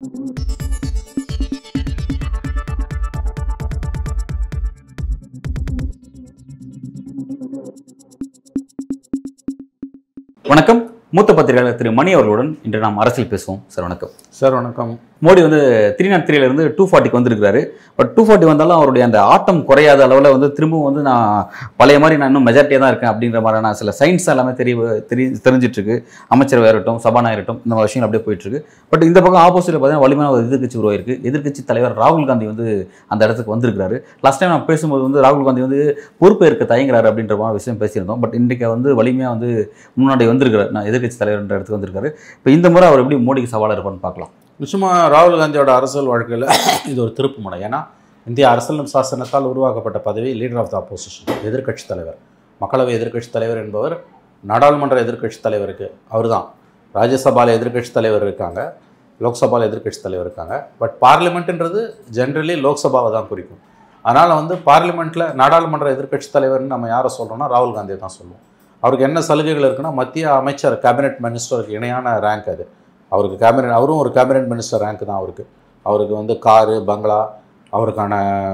வணக்கம் மூத்த பத்திரிகையாளர் திரு மணி அவர்களுடன் இன்று நாம் அரசியல் பேசுவோம் சார் வணக்கம் சார் வணக்கம் மோடி வந்து த்ரீ நாட் த்ரீல இருந்து டூ ஃபார்ட்டிக்கு வந்திருக்காரு பட் டூ ஃபார்ட்டி வந்தாலும் அவருடைய அந்த ஆட்டம் குறையாத அளவில் வந்து திரும்பவும் வந்து நான் பழைய மாதிரி நான் இன்னும் மெஜாரிட்டியாக தான் இருக்கேன் அப்படின்ற மாதிரியான சில சயின்ஸ் எல்லாமே தெரிய தெரி தெரிஞ்சிட்டு இருக்கு அமைச்சரவை இருக்கட்டும் சபாநாயகர் இருக்கட்டும் இந்த மாதிரி விஷயங்கள் அப்படியே போயிட்டு இருக்கு பட் இந்த பக்கம் ஆப்போசிட்ல பார்த்தீங்கன்னா வலிமையான ஒரு எதிர்க்கட்சி உருவாயிருக்கு எதிர்க்கட்சி தலைவர் ராகுல் காந்தி வந்து அந்த இடத்துக்கு வந்திருக்காரு லாஸ்ட் டைம் நான் பேசும்போது வந்து ராகுல் காந்தி வந்து பொறுப்பேற்க தயங்குறாரு அப்படின்ற மாதிரி விஷயம் பேசியிருந்தோம் பட் இன்றைக்கு வந்து வலிமையாக வந்து முன்னாடி வந்திருக்காரு நான் எதிர்க்கட்சி தலைவர்ன்ற இடத்துக்கு வந்திருக்காரு இப்போ இந்த முறை அவர் எப்படி மோடிக்கு சவாலாக இருப்பான்னு பார்க்கலாம் நிச்சயமாக ராகுல் காந்தியோட அரசியல் வாழ்க்கையில் இது ஒரு திருப்பு முனை ஏன்னா இந்திய அரசியல் சாசனத்தால் உருவாக்கப்பட்ட பதவி லீடர் ஆஃப் த அப்போசிஷன் எதிர்க்கட்சி தலைவர் மக்களவை எதிர்க்கட்சி தலைவர் என்பவர் நாடாளுமன்ற எதிர்க்கட்சி தலைவருக்கு அவர் தான் ராஜ்யசபாவில் எதிர்க்கட்சி தலைவர் இருக்காங்க லோக்சபாவில் எதிர்க்கட்சி தலைவர் இருக்காங்க பட் பார்லிமெண்ட்டுன்றது ஜென்ரலி லோக்சபாவை தான் குறிக்கும் அதனால் வந்து பார்லிமெண்ட்டில் நாடாளுமன்ற எதிர்க்கட்சி தலைவர்னு நம்ம யாரை சொல்கிறோம்னா ராகுல் காந்தியை தான் சொல்லுவோம் அவருக்கு என்ன சலுகைகள் இருக்குன்னா மத்திய அமைச்சர் கேபினெட் மினிஸ்டருக்கு இணையான ரேங்க் அது அவருக்கு கேபினெட் அவரும் ஒரு கேபினெட் மினிஸ்டர் ரேங்க் தான் அவருக்கு அவருக்கு வந்து காரு பங்களா அவருக்கான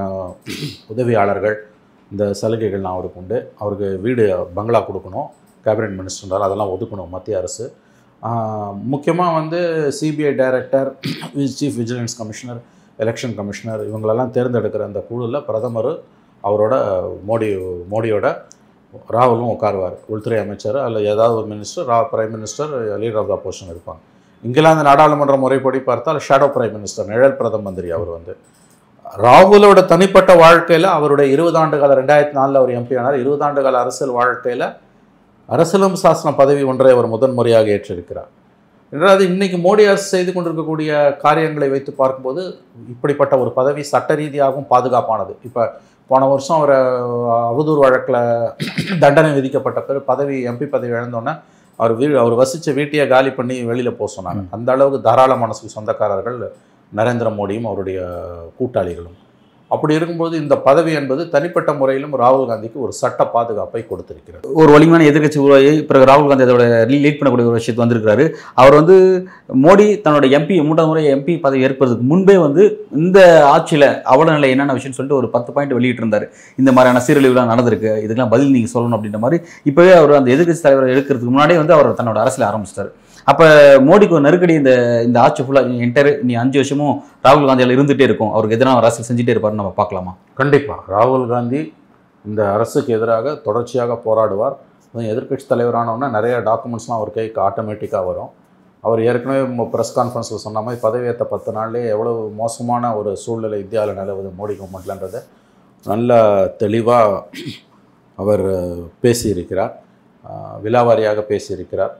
உதவியாளர்கள் இந்த சலுகைகள்லாம் அவருக்கு உண்டு அவருக்கு வீடு பங்களா கொடுக்கணும் கேபினெட் மினிஸ்டர் அதெல்லாம் ஒதுக்கணும் மத்திய அரசு முக்கியமாக வந்து CBI director chief vigilance commissioner election commissioner இவங்களெல்லாம் தேர்ந்தெடுக்கிற அந்த குழுவில் பிரதமர் அவரோட மோடி மோடியோட ராகுலும் உட்காருவார் உள்துறை அமைச்சர் அல்ல ஏதாவது ஒரு மினிஸ்டர் ரா prime minister leader of the opposition இருப்பாங்க இங்கிலாந்து நாடாளுமன்ற முறைப்படி பார்த்தால் ஷேடோ பிரைம் மினிஸ்டர் நிழல் பிரதம மந்திரி அவர் வந்து ராகுலோட தனிப்பட்ட வாழ்க்கையில் அவருடைய இருபது ஆண்டு கால ரெண்டாயிரத்தி நாலில் அவர் எம்பி ஆனார் இருபது ஆண்டு கால அரசியல் வாழ்க்கையில் அரசியலும் சாசன பதவி ஒன்றை அவர் முதன்முறையாக ஏற்றிருக்கிறார் என்றால் இன்னைக்கு மோடி அரசு செய்து கொண்டிருக்கக்கூடிய காரியங்களை வைத்து பார்க்கும்போது இப்படிப்பட்ட ஒரு பதவி சட்ட ரீதியாகவும் பாதுகாப்பானது இப்போ போன வருஷம் அவர் அவதூறு வழக்கில் தண்டனை விதிக்கப்பட்ட பிறகு பதவி எம்பி பதவி இழந்தோன்னே அவர் வீ அவர் வசித்த வீட்டையே காலி பண்ணி வெளியில் போக சொன்னாங்க அந்த அளவுக்கு தாராள மனசுக்கு சொந்தக்காரர்கள் நரேந்திர மோடியும் அவருடைய கூட்டாளிகளும் அப்படி இருக்கும்போது இந்த பதவி என்பது தனிப்பட்ட முறையிலும் ராகுல் காந்திக்கு ஒரு சட்ட பாதுகாப்பை கொடுத்திருக்கிறது ஒரு வலிமையான எதிர்க்கட்சி உருவாகி பிறகு ராகுல் காந்தி அதோட லீட் பண்ணக்கூடிய ஒரு விஷயத்து வந்திருக்காரு அவர் வந்து மோடி தன்னோட எம்பி மூன்றாவது முறை எம்பி பதவி ஏற்பதற்கு முன்பே வந்து இந்த ஆட்சியில் அவல நிலை என்னென்ன விஷயம்னு சொல்லிட்டு ஒரு பத்து பாயிண்ட் வெளியிட்டிருந்தார் இந்த மாதிரியான சீரழிவுலாம் நடந்திருக்கு இதுக்கெல்லாம் பதில் நீங்கள் சொல்லணும் அப்படின்ற மாதிரி இப்போவே அவர் அந்த எதிர்க்கட்சி தலைவர் எடுக்கிறதுக்கு முன்னாடியே வந்து அவர் தன்னோட அரசியல் ஆரம்பிச்சிட்டாரு அப்போ மோடிக்கு ஒரு நெருக்கடி இந்த இந்த ஆட்சி ஃபுல்லாக என்டர் நீ அஞ்சு வருஷமும் ராகுல் காந்தியால் இருந்துகிட்டே இருக்கும் அவருக்கு எதிராக அவர் அரசியல் செஞ்சுட்டே இருப்பாருன்னு நம்ம பார்க்கலாமா கண்டிப்பாக ராகுல் காந்தி இந்த அரசுக்கு எதிராக தொடர்ச்சியாக போராடுவார் அதுவும் எதிர்க்கட்சி தலைவரானவுடனே நிறைய டாக்குமெண்ட்ஸ்லாம் அவர் கைக்கு ஆட்டோமேட்டிக்காக வரும் அவர் ஏற்கனவே ப்ரெஸ் கான்ஃபரன்ஸில் சொன்ன மாதிரி பதவியேற்ற பத்து நாள்லேயே எவ்வளவு மோசமான ஒரு சூழ்நிலை இந்தியாவில் நிலவுது மோடி கவர்மெண்ட்லன்றதை நல்ல தெளிவாக அவர் பேசியிருக்கிறார் ஆஹ் விலாவாரியாக பேசியிருக்கிறார்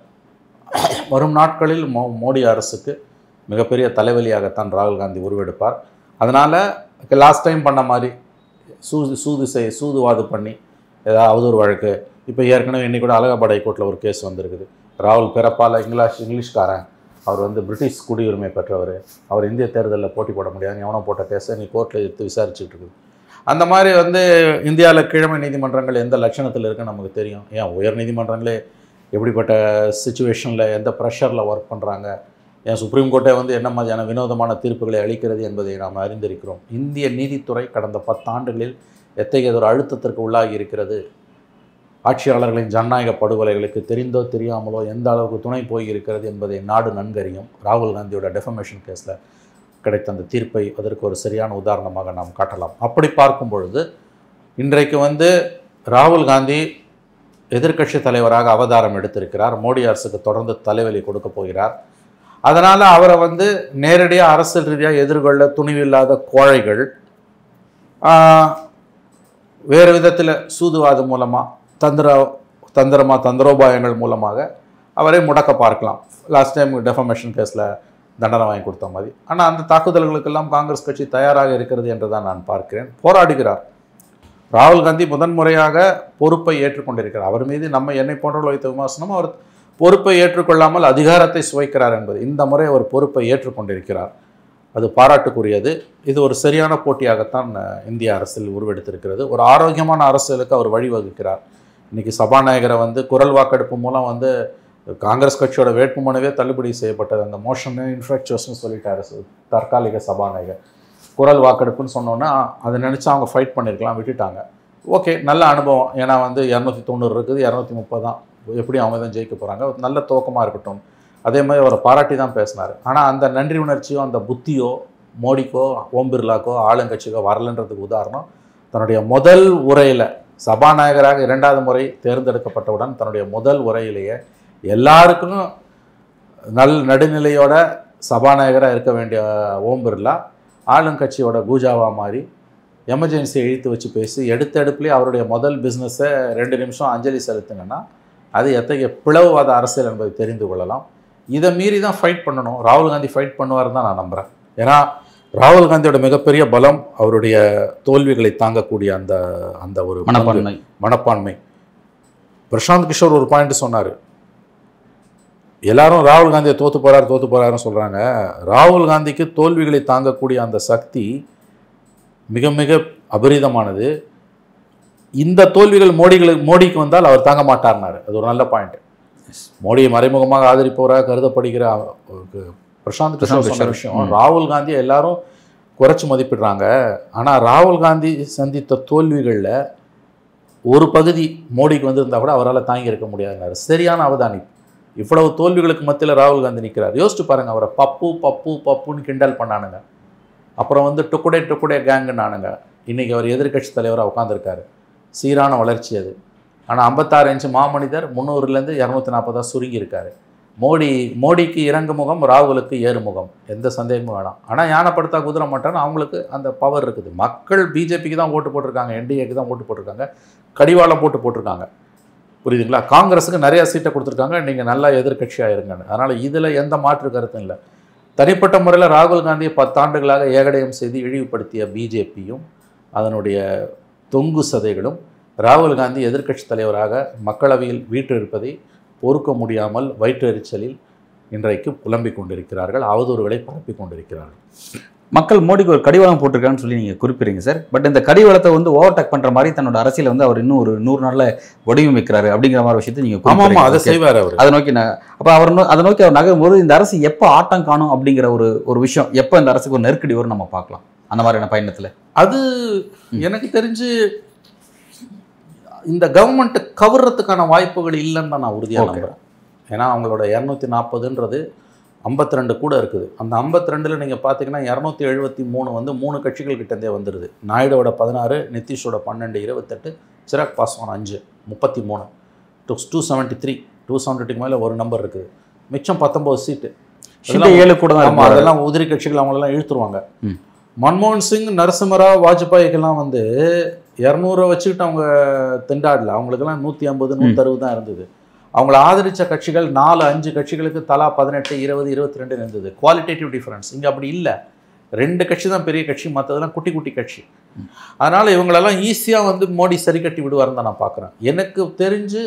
வரும் நாட்களில் மோ மோடி அரசுக்கு மிகப்பெரிய தலைவலியாகத்தான் ராகுல் காந்தி உருவெடுப்பார் அதனால் லாஸ்ட் டைம் பண்ண மாதிரி சூது சூது செய் சூதுவாது பண்ணி ஏதாவது அவதூறு வழக்கு இப்போ ஏற்கனவே இன்னைக்கு கூட அலகாபாத் ஹைகோர்ட்டில் ஒரு கேஸ் வந்திருக்குது ராகுல் பிறப்பால் இங்கிலீஷ் இங்கிலீஷ்காரன் அவர் வந்து பிரிட்டிஷ் குடியுரிமை பெற்றவர் அவர் இந்திய தேர்தலில் போட்டி போட முடியாது எவனோ போட்ட கேஸை நீ கோர்ட்டில் எடுத்து விசாரிச்சுட்டு இருக்குது அந்த மாதிரி வந்து இந்தியாவில் கீழமை நீதிமன்றங்கள் எந்த லட்சணத்தில் இருக்குன்னு நமக்கு தெரியும் ஏன் உயர் நீதிமன்றங்களே எப்படிப்பட்ட சுச்சுவேஷனில் எந்த ப்ரெஷரில் ஒர்க் பண்ணுறாங்க ஏன் சுப்ரீம் கோர்ட்டே வந்து என்ன மாதிரியான வினோதமான தீர்ப்புகளை அளிக்கிறது என்பதை நாம் அறிந்திருக்கிறோம் இந்திய நீதித்துறை கடந்த பத்தாண்டுகளில் எத்தகைய ஒரு அழுத்தத்திற்கு உள்ளாகி இருக்கிறது ஆட்சியாளர்களின் ஜனநாயக படுகொலைகளுக்கு தெரிந்தோ தெரியாமலோ எந்த அளவுக்கு துணை போய் இருக்கிறது என்பதை நாடு நன்கறியும் ராகுல் காந்தியோட டெஃபமேஷன் கேஸில் கிடைத்த அந்த தீர்ப்பை அதற்கு ஒரு சரியான உதாரணமாக நாம் காட்டலாம் அப்படி பார்க்கும் பொழுது இன்றைக்கு வந்து ராகுல் காந்தி எதிர்க்கட்சி தலைவராக அவதாரம் எடுத்திருக்கிறார் மோடி அரசுக்கு தொடர்ந்து தலைவலி கொடுக்க போகிறார் அதனால் அவரை வந்து நேரடியாக அரசியல் ரீதியாக எதிர்கொள்ள துணிவில்லாத கோழைகள் ஆஹ், வேறு விதத்தில் சூதுவாது மூலமாக தந்திர தந்திரமா தந்திரோபாயங்கள் மூலமாக அவரை முடக்க பார்க்கலாம் லாஸ்ட் டைம் டெஃபமேஷன் கேஸில் தண்டனை வாங்கி கொடுத்த மாதிரி ஆனால் அந்த தாக்குதல்களுக்கெல்லாம் காங்கிரஸ் கட்சி தயாராக இருக்கிறது என்று தான் நான் பார்க்கிறேன் போராடுகிறார் ராகுல் காந்தி முதன்முறையாக பொறுப்பை ஏற்றுக்கொண்டிருக்கிறார் அவர் மீது நம்ம என்னை போன்றவர்கள் வைத்த விமர்சனம் அவர் பொறுப்பை ஏற்றுக்கொள்ளாமல் அதிகாரத்தை சுவைக்கிறார் என்பது இந்த முறை அவர் பொறுப்பை ஏற்றுக்கொண்டிருக்கிறார் அது பாராட்டுக்குரியது இது ஒரு சரியான போட்டியாகத்தான் அஹ், இந்திய அரசியல் உருவெடுத்திருக்கிறது ஒரு ஆரோக்கியமான அரசியலுக்கு அவர் வழிவகுக்கிறார் இன்னைக்கு சபாநாயகரை வந்து குரல் வாக்கெடுப்பு மூலம் வந்து காங்கிரஸ் கட்சியோட வேட்புமனுவே தள்ளுபடி செய்யப்பட்டது அந்த மோஷன் இன்ஃபெக்சுவஸ்னு சொல்லிட்டாரு சு- தற்காலிக சபாநாயகர் குரல் வாக்கெடுப்புன்னு சொன்னோன்னா அதை நினச்சி அவங்க ஃபைட் பண்ணியிருக்கலாம் விட்டுட்டாங்க ஓகே நல்ல அனுபவம் ஏன்னா வந்து இரநூத்தி தொண்ணூறு இருக்குது இரநூத்தி முப்பது தான் எப்படி அவங்க தான் ஜெயிக்க போகிறாங்க நல்ல துவக்கமாக இருக்கட்டும் அதே மாதிரி அவரை பாராட்டி தான் பேசினார் ஆனால் அந்த நன்றி உணர்ச்சியோ அந்த புத்தியோ மோடிக்கோ ஓம் பிர்லாக்கோ ஆளுங்கட்சிக்கோ வரலன்றதுக்கு உதாரணம் தன்னுடைய முதல் உரையில் சபாநாயகராக இரண்டாவது முறை தேர்ந்தெடுக்கப்பட்டவுடன் தன்னுடைய முதல் உரையிலேயே எல்லாருக்கும் நல் நடுநிலையோட சபாநாயகராக இருக்க வேண்டிய ஓம் பிர்லா ஆளுங்கட்சியோட கூஜாவா மாறி எமர்ஜென்சியை இழுத்து வச்சு பேசி எடுத்த எடுப்புலேயே அவருடைய முதல் பிஸ்னஸை ரெண்டு நிமிஷம் அஞ்சலி செலுத்தினேன்னா அது எத்தகைய பிளவுவாத அரசியல் என்பதை தெரிந்து கொள்ளலாம் இதை மீறி தான் ஃபைட் பண்ணணும் ராகுல் காந்தி ஃபைட் பண்ணுவார் தான் நான் நம்புகிறேன் ஏன்னா ராகுல் காந்தியோட மிகப்பெரிய பலம் அவருடைய தோல்விகளை தாங்கக்கூடிய அந்த அந்த ஒரு பங்கு. மனப்பான்மை மனப்பான்மை பிரசாந்த் கிஷோர் ஒரு பாயிண்ட் சொன்னார் எல்லாரும் ராகுல் காந்தியை தோத்து போறாரு தோத்து போறாருன்னு சொல்றாங்க ராகுல் காந்திக்கு தோல்விகளை தாங்கக்கூடிய அந்த சக்தி மிக மிக அபரிதமானது இந்த தோல்விகள் மோடிகளுக்கு மோடிக்கு வந்தால் அவர் தாங்க மாட்டார்னாரு அது ஒரு நல்ல பாயிண்ட் மோடியை மறைமுகமாக ஆதரிப்பவராக கருதப்படுகிற அவருக்கு பிரசாந்த் கிஷோர் சொன்ன கிஷோர். விஷயம் ம். ராகுல் காந்தியை எல்லாரும் குறைச்சி மதிப்பிடுறாங்க ஆனால் ராகுல் காந்தி சந்தித்த தோல்விகளில் ஒரு பகுதி மோடிக்கு வந்திருந்தா கூட அவரால் தாங்கி இருக்க முடியாதுனாரு சரியான அவதானிப்பு இவ்வளவு தோல்விகளுக்கு மத்தியில் ராகுல் காந்தி நிற்கிறார் யோசிச்சு பாருங்க அவரை பப்பு பப்பு பப்புன்னு கிண்டல் பண்ணானுங்க அப்புறம் வந்து டுக்குடே டுக்குடே கேங்குன்னானுங்க இன்னைக்கு அவர் எதிர்க்கட்சி தலைவராக உட்காந்துருக்காரு சீரான வளர்ச்சி அது ஆனால் ஐம்பத்தாறு இன்ச்சு மாமனிதர் முந்நூறுலேருந்து இரநூத்தி நாற்பதாக சுருங்கி இருக்காரு மோடி மோடிக்கு இறங்கு முகம் ராகுலுக்கு ஏறு முகம் எந்த சந்தேகமும் வேணாம் ஆனால் யானைப்படுத்தா குதிரை மாட்டான்னு அவங்களுக்கு அந்த பவர் இருக்குது மக்கள் பிஜேபிக்கு தான் ஓட்டு போட்டிருக்காங்க என்டிஏக்கு தான் ஓட்டு போட்டிருக்காங்க கடிவாளம் போட்டு போட்டிருக்காங்க புரியுதுங்களா காங்கிரஸுக்கு நிறைய சீட்டை கொடுத்துருக்காங்க நீங்கள் நல்லா எதிர்க்கட்சியாக இருங்கன்னு அதனால் இதில் எந்த மாற்று கருத்தும் இல்லை தனிப்பட்ட முறையில் ராகுல் காந்தியை பத்தாண்டுகளாக ஏகடயம் செய்து இழிவுபடுத்திய பிஜேபியும் அதனுடைய தொங்கு சதைகளும் ராகுல் காந்தி எதிர்க்கட்சி தலைவராக மக்களவையில் வீற்றிருப்பதை பொறுக்க முடியாமல் வயிற்றெரிச்சலில் இன்றைக்கு புலம்பிக் கொண்டிருக்கிறார்கள் அவதூறுகளை பரப்பிக் கொண்டிருக்கிறார்கள் மக்கள் மோடிக்கு ஒரு கடிவாளம் போட்டிருக்கான்னு சொல்லி நீங்கள் குறிப்பிடுறீங்க சார் பட் இந்த கடிவாளத்தை வந்து ஓவர்டேக் பண்ணுற மாதிரி தன்னோட அரசியலை வந்து அவர் இன்னும் ஒரு நூறு நாளில் வடிவமைக்கிறாரு அப்படிங்கிற மாதிரி விஷயத்தை நீங்கள் ஆமாம் ஆமாம் அதை குறிப்பிடுறீங்க. செய்வார் அவர் அதை நோக்கி நான் அப்போ அவர் நோ- அதை நோக்கி அவர் நகரும்போது இந்த அரசு எப்போ ஆட்டம் காணும் அப்படிங்கிற ஒரு ஒரு விஷயம் எப்போ இந்த அரசுக்கு ஒரு நெருக்கடி வரும் நம்ம பார்க்கலாம் அந்த மாதிரியான பயணத்தில் அது எனக்கு தெரிஞ்சு இந்த கவர்மெண்ட்டை கவர்றதுக்கான வாய்ப்புகள் இல்லைன்னு தான் நான் உறுதியாக Okay. நம்புகிறேன் ஏன்னா அவங்களோட இரநூத்தி நாற்பதுன்றது ஐம்பத்தி ரெண்டு கூட இருக்குது அந்த ஐம்பத்தி ரெண்டில் நீங்கள் பார்த்தீங்கன்னா இரநூத்தி எழுபத்தி மூணு வந்து மூணு கட்சிகள் கிட்டேருந்தே வந்துடுது நாயுடோட பதினாறு நிதிஷோட பன்னெண்டு இருபத்தெட்டு சிராக் பாஸ்வான் அஞ்சு முப்பத்தி மூணு two two seventy three two செவன்ட்டிக்கு மேலே ஒரு நம்பர் இருக்குது மிச்சம் பத்தொம்போது சீட்டு ஷிண்டே ஏழு கூட தான் ஆமாம் இருப்பாரு. அதெல்லாம் உதிரி கட்சிகள் அவங்களெல்லாம் இழுத்துருவாங்க ம். மன்மோகன் சிங் நரசிம்மராவ் வாஜ்பாய்க்கெல்லாம் வந்து இரநூறுவா வச்சுக்கிட்டு அவங்க திண்டாடல அவங்களுக்கெல்லாம் நூற்றி ஐம்பது நூற்றறுபது தான் இருந்தது அவங்கள ஆதரித்த கட்சிகள் நாலு அஞ்சு கட்சிகளுக்கு தலா பதினெட்டு இருபது இருபத்தி ரெண்டு இருந்தது குவாலிட்டேட்டிவ் டிஃபரன்ஸ் இங்கே அப்படி இல்லை ரெண்டு கட்சி தான் பெரிய கட்சி மற்றதெல்லாம் குட்டி குட்டி கட்சி அதனால் இவங்களெல்லாம் ஈஸியாக வந்து மோடி சரி கட்டி விடுவாருன்னு தான் நான் பார்க்குறேன் எனக்கு தெரிஞ்சு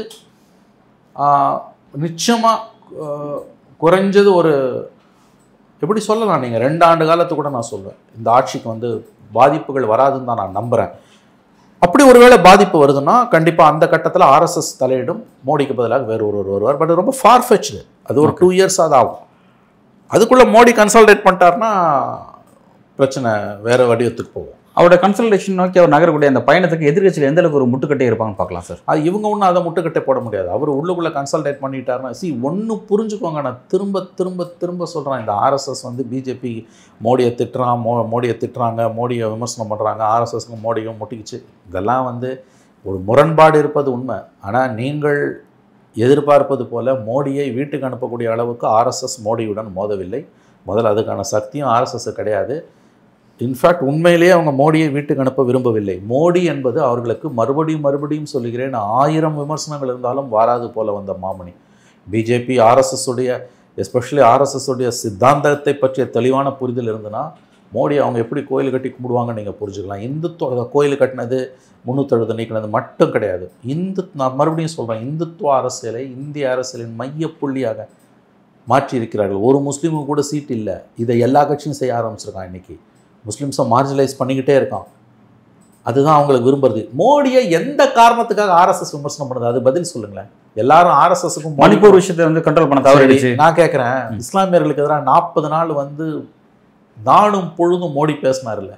நிச்சயமாக குறைஞ்சது ஒரு எப்படி சொல்லலாம் நீங்கள் ரெண்டு ஆண்டு காலத்து கூட நான் சொல்லுவேன் இந்த ஆட்சிக்கு வந்து பாதிப்புகள் வராதுன்னு தான் நான் நம்புகிறேன் அப்படி ஒருவேளை பாதிப்பு வருதுன்னா கண்டிப்பாக அந்த கட்டத்தில் ஆர்எஸ்எஸ் தலையிடும் மோடிக்கு பதிலாக வேறு ஒருவர் வருவார் பட் ரொம்ப ஃபார்ஃபெச்டு அது ஒரு டூ இயர்ஸ் அது ஆகும் அதுக்குள்ளே மோடி கன்சல்டேட் பண்ணிட்டாருன்னா பிரச்சனை வேறு வடிவத்துக்கு போகும் அவரோட கன்சல்டேஷன் நோக்கி அவர் நகரக்கூடிய அந்த பயணத்துக்கு எதிர்க்கட்சியில் எந்த அளவுக்கு ஒரு முட்டுக்கட்டை இருப்பாங்கன்னு பார்க்கலாம் சார் அது இவங்க ஒன்றும் அதை முட்டுக்கட்டை போட முடியாது அவர் உள்ளுக்குள்ளே கன்சல்டேட் பண்ணிட்டாருன்னா சி ஒன்று புரிஞ்சுக்கோங்க நான் திரும்ப திரும்ப திரும்ப சொல்கிறேன் இந்த ஆர்எஸ்எஸ் வந்து பிஜேபி மோடியை திட்டுறான் மோ மோடியை திட்டுறாங்க மோடியை விமர்சனம் பண்ணுறாங்க ஆர்எஸ்எஸ்க்கு மோடியும் முட்டிக்கிச்சு இதெல்லாம் வந்து ஒரு முரண்பாடு இருப்பது உண்மை ஆனால் நீங்கள் எதிர்பார்ப்பது போல மோடியை வீட்டுக்கு அனுப்பக்கூடிய அளவுக்கு ஆர்எஸ்எஸ் மோடியுடன் மோதவில்லை முதல்ல அதுக்கான சக்தியும் ஆர்எஸ்எஸ் கிடையாது இன்ஃபேக்ட் உண்மையிலேயே அவங்க மோடியை வீட்டுக்கு அனுப்ப விரும்பவில்லை மோடி என்பது அவர்களுக்கு மறுபடியும் மறுபடியும் சொல்லுகிறேன் ஆயிரம் விமர்சனங்கள் இருந்தாலும் வாராது போல வந்த மாமணி பிஜேபி ஆர்எஸ்எஸ் உடைய எஸ்பெஷலி ஆர்எஸ்எஸ் உடைய சித்தாந்தத்தை பற்றிய தெளிவான புரிதல் இருந்ததுன்னா மோடி அவங்க எப்படி கோயில் கட்டி கும்பிடுவாங்கன்னு நீங்கள் புரிஞ்சுக்கலாம் இந்துத்துவ கோயில் கட்டினது முன்னூற்றழுது நீக்கினது மட்டும் கிடையாது இந்து நான் மறுபடியும் சொல்கிறேன் இந்துத்துவ அரசியலை இந்திய அரசியலின் மையப்புள்ளியாக மாற்றி இருக்கிறார்கள் ஒரு முஸ்லீமுக்கு கூட சீட் இல்லை இதை எல்லா கட்சியும் செய்ய ஆரம்பிச்சிருக்கான் இன்னைக்கு முஸ்லீம்ஸை மார்ஜினலைஸ் பண்ணிக்கிட்டே இருக்கான் அதுதான் அவங்களுக்கு விரும்புறது மோடியை எந்த காரணத்துக்காக ஆர்எஸ்எஸ் விமர்சனம் பண்ணுது அது பதில் சொல்லுங்களேன் எல்லாரும் ஆர்எஸ்எஸ்க்கும் மணிப்பூர் விஷயத்தை வந்து கண்ட்ரோல் பண்ண தவறிடுச்சு நான் கேட்குறேன் இஸ்லாமியர்களுக்கு எதிராக நாற்பது நாள் வந்து நாளும் பொழுதும் மோடி பேசினார்ல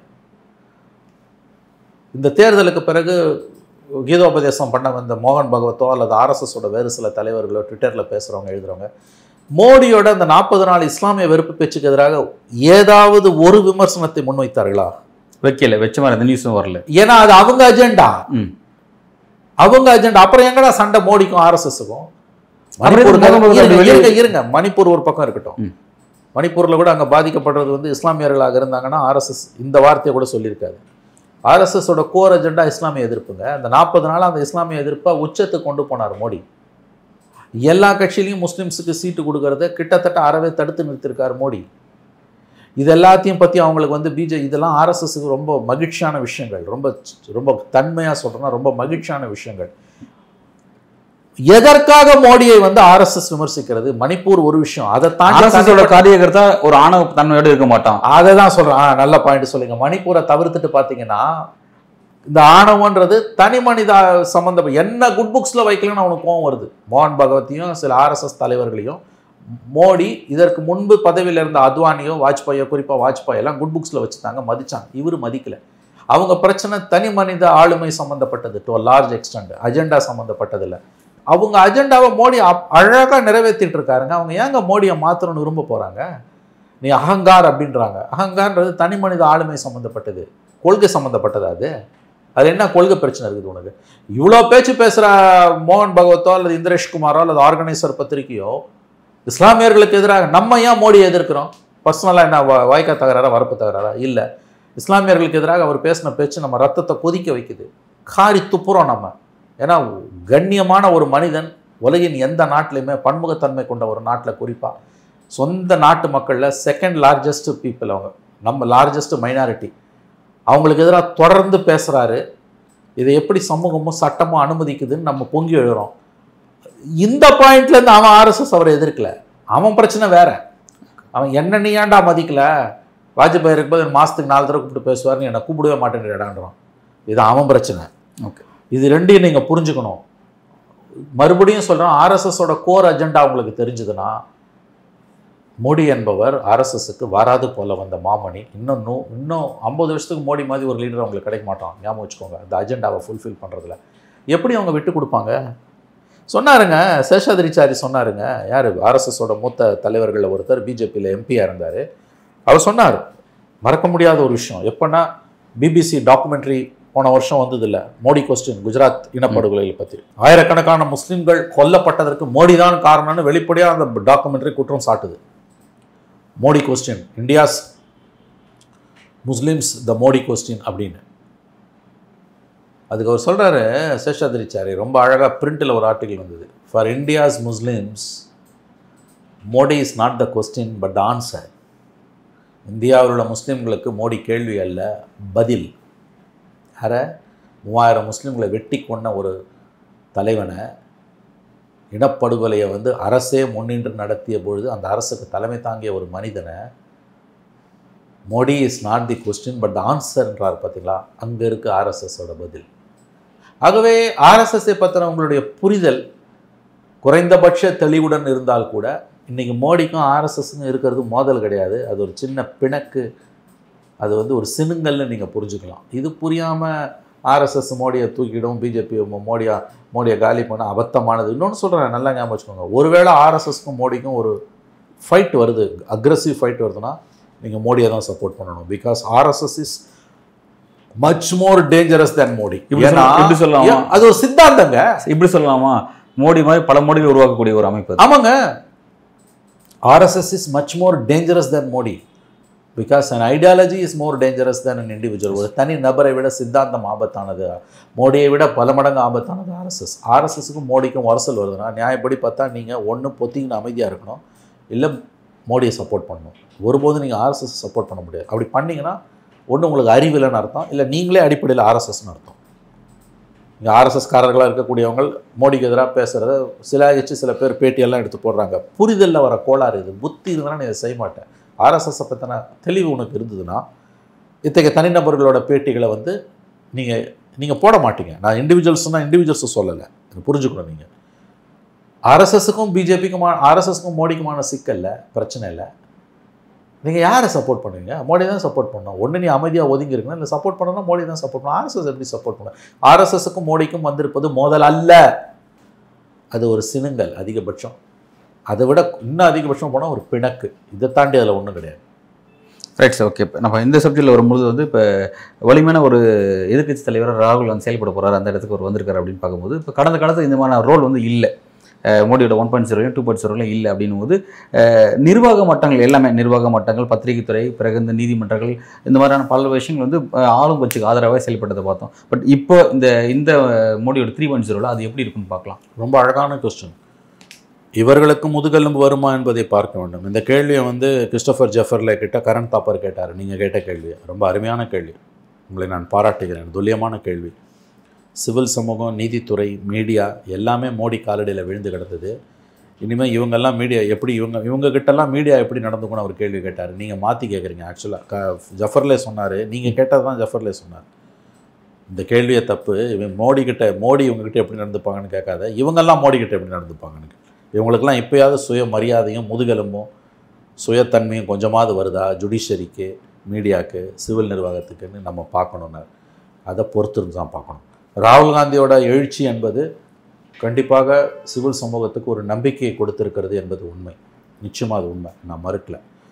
இந்த தேர்தலுக்கு பிறகு கீதோபதேசம் பண்ண வந்த மோகன் பகவத்தோ அல்லது ஆர்எஸ்எஸோட வேறு சில தலைவர்களோ ட்விட்டரில் பேசுகிறவங்க எழுதுறவங்க மோடியோட அந்த நாற்பது நாள் இஸ்லாமிய வெறுப்பு பேச்சுக்கு எதிராக ஏதாவது ஒரு விமர்சனத்தை முன்வைத்தார்களா வைக்கல வச்ச மாதிரி எந்த நியூஸும் வரல ஏன்னா அது அவங்க அஜெண்டா ம். அவங்க அஜெண்டா அப்புறம் எங்கடா சண்டை மோடிக்கும் ஆர்எஸ்எஸ்க்கும் அப்புறம் மணிப்பூர் எதுக்கு முகமது இருங்க, வெளியே- இருங்க, இருங்க மணிப்பூர் ஒரு பக்கம் இருக்கட்டும் ம். மணிப்பூர்ல கூட அங்க பாதிக்கப்படுறது வந்து இஸ்லாமியர்களாக இருந்தாங்கன்னா ஆர்எஸ்எஸ் இந்த வார்த்தையை கூட சொல்லியிருக்காது ஆர்எஸ்எஸோட கோர் அஜெண்டா இஸ்லாமிய எதிர்ப்புங்க அந்த நாற்பது நாள் அந்த இஸ்லாமிய எதிர்ப்பை உச்சத்துக்கு கொண்டு போனார் மோடி எல்லா கட்சியிலையும் முஸ்லிம்ஸுக்கு சீட்டு கொடுக்கறத கிட்டத்தட்ட அறவே தடுத்து நிறுத்திருக்கார் மோடி இது எல்லாத்தையும் பற்றி அவங்களுக்கு வந்து பிஜே இதெல்லாம் ஆர்எஸ்எஸ்க்கு ரொம்ப மகிழ்ச்சியான விஷயங்கள் ரொம்ப ரொம்ப தன்மையாக சொல்கிறேன்னா ரொம்ப மகிழ்ச்சியான விஷயங்கள் எதற்காக மோடியை வந்து ஆர்எஸ்எஸ் விமர்சிக்கிறது மணிப்பூர் ஒரு விஷயம் அதை ஆர்எஸ்எஸோட தாண்டி காரியகர்த்தா ஒரு ஆணவ தன்மையோடு இருக்க மாட்டான் அதை தான் சொல்கிறேன் ஆ நல்ல பாயிண்ட் சொல்லுங்க மணிப்பூரை தவிர்த்துட்டு பார்த்தீங்கன்னா இந்த ஆணவன்றது தனி மனித சம்மந்தம் என்ன குட் புக்ஸில் வைக்கலன்னு அவனுக்கு கோவம் வருது மோகன் பகவத்தையும் சில ஆர்எஸ்எஸ் தலைவர்களையும் மோடி இதற்கு முன்பு பதவியில் இருந்த அத்வானியோ வாஜ்பாயோ குறிப்பாக வாஜ்பாய் எல்லாம் குட் புக்ஸில் வச்சுட்டாங்க மதிச்சாங்க இவர் மதிக்கல அவங்க பிரச்சனை தனி மனித ஆளுமை சம்மந்தப்பட்டது டு லார்ஜ் எக்ஸ்டெண்ட் அஜெண்டா சம்மந்தப்பட்டதில்ல அவங்க அஜெண்டாவை மோடி அழகாக நிறைவேற்றிட்டு இருக்காருங்க அவங்க ஏங்க மோடியை மாற்றணும்னு விரும்ப போகிறாங்க நீ அகங்கார் அப்படின்றாங்க அகங்கார்ன்றது தனி மனித ஆளுமை சம்மந்தப்பட்டது கொள்கை சம்மந்தப்பட்டது அது அது என்ன கொள்கை பிரச்சனை இருக்குது உனக்கு இவ்வளோ பேச்சு பேசுகிற மோகன் பகவத்தோ அல்லது இந்திரேஷ் குமாரோ அல்லது ஆர்கனைசர் பத்திரிகையோ இஸ்லாமியர்களுக்கு எதிராக நம்ம ஏன் மோடியை எதிர்க்கிறோம் பர்சனலாக என்ன வா- வாய்க்கா தகராறா வரப்பு தகராறா இல்லை இஸ்லாமியர்களுக்கு எதிராக அவர் பேசின பேச்சு நம்ம ரத்தத்தை கொதிக்க வைக்குது காரி துப்புறோம் நம்ம ஏன்னா கண்ணியமான ஒரு மனிதன் உலகின் எந்த நாட்டிலையுமே பன்முகத்தன்மை கொண்ட ஒரு நாட்டில் குறிப்பாக சொந்த நாட்டு மக்களில் செகண்ட் லார்ஜஸ்ட் பீப்புள் அவங்க நம்ம லார்ஜஸ்ட் மைனாரிட்டி அவங்களுக்கு எதிராக தொடர்ந்து பேசுகிறாரு இதை எப்படி சமூகமும் சட்டமும் அனுமதிக்குதுன்னு நம்ம பொங்கி எழுறோம் இந்த பாயிண்ட்லேருந்து அவன் ஆர்எஸ்எஸ் அவரை எதிர்க்கல அவன் பிரச்சனை வேற அவன் என்ன நீ ஏன்டா மதிக்கல வாஜ்பாய் இருக்கும்போது என் மாதத்துக்கு நாலு தடவை கூப்பிட்டு பேசுவார்னு என்னை கூப்பிடவே மாட்டேன்டான்றான் இது அவன் பிரச்சனை ஓகே இது ரெண்டையும் நீங்கள் புரிஞ்சுக்கணும் மறுபடியும் சொல்கிறோம் ஆர்எஸ்எஸோட கோர் அஜெண்டா உங்களுக்கு தெரிஞ்சதுன்னா மோடி என்பவர் ஆர்எஸ்எஸ்க்கு வராது போல வந்த மாமணி இன்னும் நூ இன்னும் ஐம்பது வருஷத்துக்கு மோடி மாதிரி ஒரு லீடர் அவங்களுக்கு கிடைக்க மாட்டான் ஞாபகம் வச்சுக்கோங்க அந்த அஜெண்டாவை ஃபுல்ஃபில் பண்ணுறதுல எப்படி அவங்க விட்டு கொடுப்பாங்க சொன்னாருங்க சேஷாதிரிச்சாரி சொன்னாருங்க யார் ஆர்எஸ்எஸோட மூத்த தலைவர்களில் ஒருத்தர் பிஜேபியில் எம்பியாக இருந்தார் அவர் சொன்னார் மறக்க முடியாத ஒரு விஷயம் எப்போன்னா பிபிசி டாக்குமெண்ட்ரி போன வருஷம் வந்ததில்ல மோடி கொஸ்டின் குஜராத் இனப்படுகொலைகளை பற்றி ஆயிரக்கணக்கான முஸ்லிம்கள் கொல்லப்பட்டதற்கு மோடி தான் காரணம்னு வெளிப்படையாக அந்த டாக்குமெண்ட்ரி குற்றம் சாட்டுது Modi question India's Muslims the Modi question அப்படின்னு அதுக்கு அவர் சொல்கிறாரு சேஷாதிரிச்சாரி ரொம்ப அழகாக பிரிண்டில் ஒரு ஆர்டிகல் வந்தது for India's Muslims Modi is not the question but answer இந்தியாவில் உள்ள முஸ்லீம்களுக்கு மோடி கேள்வி அல்ல பதில் யார மூவாயிரம் முஸ்லீம்களை வெட்டி கொண்ட ஒரு தலைவனை இனப்படுகொலையை வந்து அரசே முன்னின்று நடத்திய பொழுது அந்த அரசுக்கு தலைமை தாங்கிய ஒரு மனிதனை Modi is not the question but ஆன்சர்ன்றார் பார்த்தீங்களா அங்கே இருக்குது ஆர்எஸ்எஸோட பதில் ஆகவே ஆர்எஸ்எஸ்ஸை பற்றின உங்களுடைய புரிதல் குறைந்தபட்ச தெளிவுடன் இருந்தால் கூட இன்றைக்கி மோடிக்கும் ஆர்எஸ்எஸ்க்கும் இருக்கிறது மோதல் கிடையாது அது ஒரு சின்ன பிணக்கு அது வந்து ஒரு சினுங்கல்னு நீங்கள் புரிஞ்சுக்கலாம் இது புரியாமல் ஆர்எஸ்எஸ் மோடியை தூக்கிடும் பிஜேபி மோடியா மோடியை காலி பண்ண அபத்தமானது இன்னொன்று சொல்கிறேன் நல்லா ஞாபகம் வச்சுக்கோங்க ஒருவேளை ஆர்எஸ்எஸ்க்கும் மோடிக்கும் ஒரு ஃபைட் வருது அக்ரஸிவ் ஃபைட் வருதுன்னா நீங்கள் மோடியை தான் சப்போர்ட் பண்ணணும் because RSS is much more dangerous than Modi இப்படி ஏன்னா சொல்ல- இப்படி சொல்லலாமா? ஏன், அது ஒரு சித்தாந்தங்க இப்படி சொல்லலாமா மோடி மாதிரி பல மோடிகள் உருவாக்கக்கூடிய ஒரு அமைப்பு அது. ஆமாங்க RSS is much more dangerous than Modi because an ideology is more dangerous than an individual ஒரு தனி நபரை விட சித்தாந்தம் ஆபத்தானது மோடியை விட பல மடங்கு ஆபத்தானது ஆர்எஸ்எஸ் ஆர்எஸ்எஸ்க்கும் மோடிக்கும் வரசல் வருதுன்னா நியாயப்படி பார்த்தா நீங்கள் ஒன்று பொத்திக்கின்னு அமைதியாக இருக்கணும் இல்லை மோடியை சப்போர்ட் பண்ணணும் ஒருபோதும் நீங்கள் ஆர்எஸ்எஸ் சப்போர்ட் பண்ண முடியாது அப்படி பண்ணீங்கன்னா ஒன்று உங்களுக்கு அறிவில்லைன்னு அர்த்தம் இல்லை நீங்களே அடிப்படையில் ஆர்எஸ்எஸ்னு அர்த்தம் இங்கே ஆர்எஸ்எஸ்காரர்களாக இருக்கக்கூடியவங்க மோடிக்கு எதிராக பேசுகிறத சில ஆகிச்சு சில பேர் பேட்டியெல்லாம் எடுத்து போடுறாங்க புரிதலில் வர கோளாறு இது புத்தி இருந்தால் நீ இதை செய்ய மாட்டேன் ஆர்எஸ்எஸை பற்றின தெளிவு உனக்கு இருந்ததுன்னா இத்தகைய தனிநபர்களோட பேட்டிகளை வந்து நீங்கள் நீங்கள் போட மாட்டீங்க நான் இண்டிவிஜுவல்ஸ்னால் இண்டிவிஜுவல்ஸை சொல்லலை இதை புரிஞ்சுக்கணும் நீங்கள் ஆர்எஸ்எஸ்க்கும் பிஜேபிக்குமா ஆர்எஸ்எஸ்க்கும் மோடிக்குமான சிக்கல்ல பிரச்சனை இல்லை நீங்கள் யாரை சப்போர்ட் பண்ணுவீங்க மோடி தான் சப்போர்ட் பண்ணணும் ஒன்று நீ அமைதியாக ஒதுங்கி இருக்கணும் இல்லை சப்போர்ட் பண்ணணும்னா மோடி தான் சப்போர்ட் பண்ணணும் ஆர்எஸ்எஸ் எப்படி சப்போர்ட் பண்ணணும் ஆர்எஸ்எஸ்க்கும் மோடிக்கும் வந்திருப்பது மோதல் அல்ல அது ஒரு சினுங்கல் அதிகபட்சம் அதை விட இன்னும் அதிகபட்சம் போனால் ஒரு பிணக்கு இதை தாண்டி அதில் ஒன்றும் கிடையாது ரைட் சார் ஓகே இப்போ நம்ம இந்த சப்ஜெக்டில் வரும்போது வந்து இப்போ வலிமையான ஒரு எதிர்க்கட்சி தலைவராக ராகுல் வந்து செயல்பட போகிறார் அந்த இடத்துக்கு ஒரு வந்திருக்காரு அப்படின்னு பார்க்கும்போது இப்போ கடந்த காலத்தில் இந்த மாதிரி ரோல் வந்து இல்லை அஹ் மோடியோட ஒன் பாயிண்ட் ஜீரோலையும் டூ பாயிண்ட் ஜீரோலையும் இல்லை அப்படின்னும் போது அஹ் நிர்வாக மட்டங்கள் எல்லாமே நிர்வாக மட்டங்கள் பத்திரிகைத்துறை பிறகு இந்த நீதிமன்றங்கள் இந்த மாதிரியான பல விஷயங்கள் வந்து அஹ் ஆளும் கட்சிக்கு ஆதரவாக செயல்பட்டதை பார்த்தோம் பட் இப்போ இந்த இந்த மோடியோட த்ரீ பாயிண்ட் ஜீரோவில் அது எப்படி இருக்குன்னு பார்க்கலாம் ரொம்ப அழகான கொஸ்டின் இவர்களுக்கு முதுகெலும்பு வருமா என்பதை பார்க்க வேண்டும் இந்த கேள்வியை வந்து கிறிஸ்டோஃபர் ஜெஃபர்லே கிட்ட கரண் தாப்பர் கேட்டார் நீங்கள் கேட்ட கேள்வி ரொம்ப அருமையான கேள்வி உங்களை நான் பாராட்டுகிறேன் துல்லியமான கேள்வி சிவில் சமூகம் நீதித்துறை மீடியா எல்லாமே மோடி காலடியில் விழுந்து கிடந்தது இனிமேல் இவங்கெல்லாம் மீடியா எப்படி இவங்க இவங்க கிட்டலாம் மீடியா எப்படி நடந்துக்கணும் ஒரு கேள்வி கேட்டார் நீங்கள் மாற்றி கேட்குறீங்க ஆக்சுவலாக க ஜஃபர்லே சொன்னார் நீங்கள் கேட்டது தான் ஜஃபர்லே சொன்னார் இந்த கேள்வியை தப்பு இவன் மோடி கிட்ட மோடி இவங்ககிட்ட எப்படி நடந்துப்பாங்கன்னு கேட்காத இவங்கெல்லாம் மோடி கிட்ட எப்படி நடந்துப்பாங்கன்னு கேளு. இவங்களுக்கெல்லாம் இப்போயாவது சுய மரியாதையும் முதுகெலும்பும் சுயத்தன்மையும் கொஞ்சமாவது வருதா ஜுடிஷரிக்கு மீடியாவுக்கு சிவில் நிர்வாகத்துக்குன்னு நம்ம பார்க்கணுன்னார் அதை பொறுத்திருந்து தான் பார்க்கணும் ராகுல் காந்தியோட எழுச்சி என்பது கண்டிப்பாக சிவில் சமூகத்துக்கு ஒரு நம்பிக்கையை கொடுத்திருக்கிறது என்பது உண்மை நிச்சயமாக அது உண்மை நான் மறுக்கல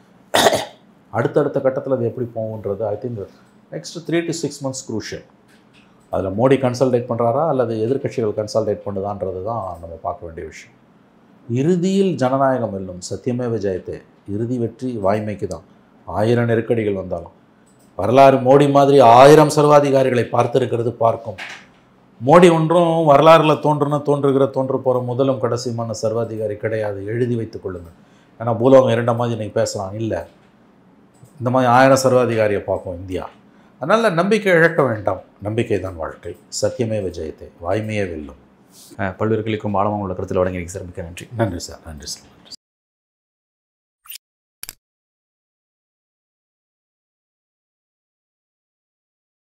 அடுத்தடுத்த கட்டத்தில் அது எப்படி போகுன்றது I think next three to six months crucial அதில் மோடி கன்சல்டேட் பண்ணுறாரா அல்லது எதிர்க்கட்சிகள் கன்சல்டேட் பண்ணுதான்றது தான் நம்ம பார்க்க வேண்டிய விஷயம் இறுதியில் ஜனநாயகம் வெல்லும் சத்தியமே விஜயத்தே இறுதி வெற்றி வாய்மைக்கு தான் ஆயிரம் நெருக்கடிகள் வந்தாலும் வரலாறு மோடி மாதிரி ஆயிரம் சர்வாதிகாரிகளை பார்த்திருக்கிறது பார்க்கும் மோடி ஒன்றும் வரலாறில் தோன்றுன தோன்றுகிற தோன்று போகிற முதலும் கடைசியுமான சர்வாதிகாரி கிடையாது எழுதி வைத்துக் கொள்ளுங்கள் ஏன்னா பூலோகம் இரண்டாம் மாதிரி இன்னைக்கு பேசலாம் இல்லை இந்த மாதிரி ஆயிரம் சர்வாதிகாரியை பார்க்கும் இந்தியா அதனால் நம்பிக்கை இழக்க வேண்டாம் நம்பிக்கை தான் வாழ்க்கை சத்தியமே விஜயத்தை வாய்மையே வெல்லும் அஹ் பல்வேறு கிளிக்கும் ஆழமாக உள்ள கருத்தில் வழங்கியிருக்கீங்க சார் மிக்க நன்றி நன்றி சார் நன்றி சார் நன்றி சார்